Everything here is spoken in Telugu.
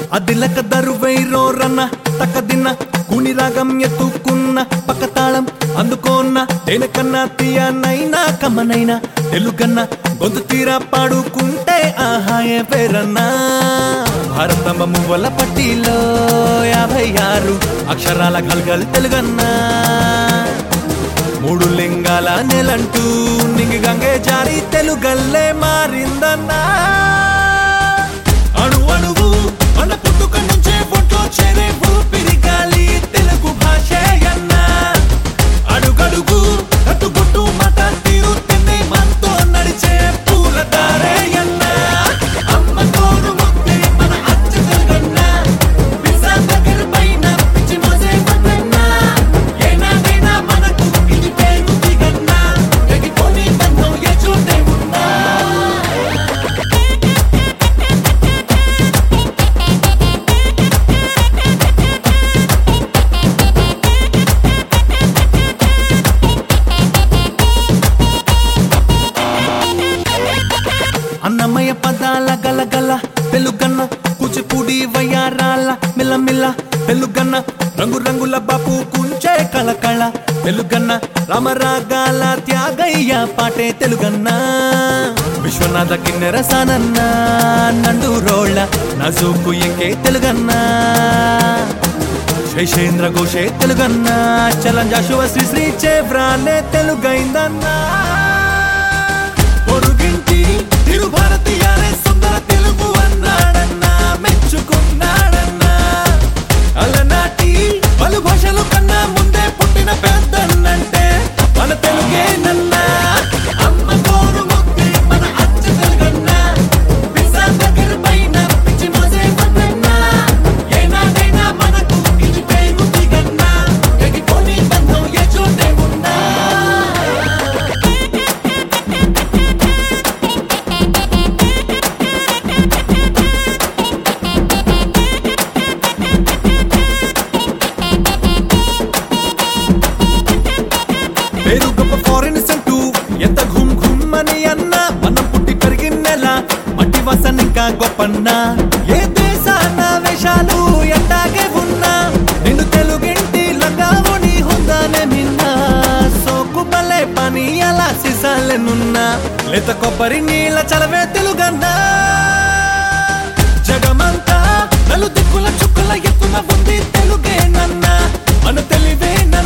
అదిలక దరువైరో రన్న తక్కదిన్న కుని రాగం ఎత్తుకున్న పక్క తాళం అందుకోన్న దేనికన్నా తీయనైనా కమ్మనైనా తెలుగన్న గొంతు తీరా పాడుకుంటే ఆహాయే పేరన్నా భారతమ్మ మువ్వల పట్టిలో యాభై ఆరు అక్షరాల గల్గల్ తెలుగన్నా మూడు లింగాల నెలంటూ నింగి గంగే జారి తెలుగల్లే మారిందన్నా అణు అణువు మన పుట్టుక నుంచే ఒంట్లో చేరే ఊపిరి గాలి తెలుగు భాషే అన్నా అడుగడుగు కట్టుబొట్టు మాట తీరు తిన్నే మనతో నడిచే పూల దారే అన్నా అమ్మ తోడు ముక్తి మన అచ్చ తెలుగన్నా పిజ్జా దగ్గర పైన పిచ్చి మోసే పట్టన్నా ఏనాడైనా మనకు ఇది పేరు దిగన్నా ఎగిపోని బంధం ఏ చోటే ఉన్నా అన్నమయ్య పదాల గలగల తెలుగన్న కూచిపూడి వయ్యారాల మిల్లమిల్ల తెలుగన్న రంగు రంగుల బాపు కుంచే కళకళ తెలుగన్న రామరాగాల త్యాగయ్య పాటే తెలుగన్న విశ్వనాథ కిన్నెర సానన్న నండు రోళ్ళ నజూకు ఎంకే తెలుగన్న శేషేంద్ర ఘోషే తెలుగన్న చలంజాశువ శ్రీ శ్రీ చేవ్రానే తెలుగైందన్నా పొరుగింటి తిరుభారతీయాలే సుందర తెలుగు అన్నాడన్నా మెచ్చుకున్నాడన్నా అలనాటి పలు భాషలు కన్నా ముందే పుట్టిన పెద్దన్నంటే మన తెలుగేనన్నా అమ్మ తోడు ముక్తి మన అచ్చ తెలుగన్నా పిజ్జా దగ్గర పైన పిచ్చి మోసే పట్టన్నా ఏనాడైనా మనకు ఇది పేరు దిగన్నా ఎగిపోని బంధం ఏ చోటే ఉన్నా పేరు గొప్ప ఫారిన్ సెంటు ఎంత ఘుమ్ ఘుమ్ అని అన్నా మనం పుట్టి పెరిగిన నెల మట్టి వాసన ఇంకా గొప్పన్నా ఏ దేశాన వేషాలు ఎట్టాగే ఉన్నా నిన్ను తెలుగింటి లంగావుని హుందానే మిన్నా సోకు బలే పని అలా సిసాలెనున్నా లేత కొబ్బరి నీళ్ళ చలవే తెలుగన్నా జగమంతా నలు దిక్కుల చుక్కల ఎత్తున ఉంది తెలుగేనన్నా మన తెలివేనా